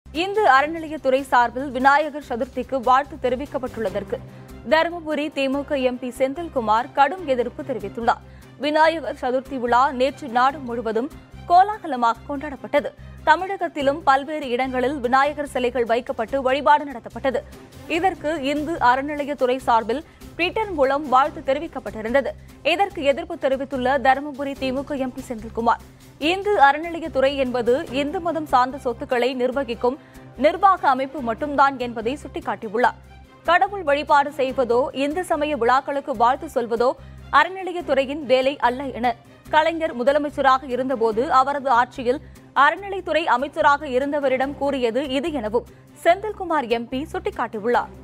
இந்து அறநிலையத்துறை சார்பில் விநாயகர் சதுர்த்திக்கு வாழ்த்து தெரிவிக்கப்பட்டுள்ளதற்கு தருமபுரி திமுக எம்பி செந்தில்குமார் கடும் எதிர்ப்பு தெரிவித்துள்ளார் விநாயகர் சதுர்த்தி விழா நேற்று நாடு முழுவதும் கோலாகலமாக கொண்டாடப்பட்டது தமிழகத்திலும் பல்வேறு இடங்களில் விநாயகர் சிலைகள் வைக்கப்பட்டு வழிபாடு நடத்தப்பட்டது இதற்கு இந்து அறநிலையத்துறை சார்பில் ட்விட்டர் மூலம் வாழ்த்து தெரிவிக்கப்பட்டிருந்தது இதற்கு எதிர்ப்பு தெரிவித்துள்ள தருமபுரி திமுக எம்பி செந்தில்குமார் இந்து அறநிலையத்துறை என்பது இந்து மதம் சார்ந்த சொத்துக்களை நிர்வகிக்கும் நிர்வாக அமைப்பு மட்டும்தான் என்பதை சுட்டிக்காட்டியுள்ளார் கடவுள் வழிபாடு செய்வதோ இந்து சமய விழாக்களுக்கு வாழ்த்து சொல்வதோ அறநிலையத்துறையின் வேலை அல்ல என கலைஞர் முதலமைச்சராக இருந்தபோது அவரது ஆட்சியில் அறநிலைத்துறை அமைச்சராக இருந்தவரிடம் கூறியது இது எனவும் செந்தில்குமார் எம்பி சுட்டிக்காட்டியுள்ளார்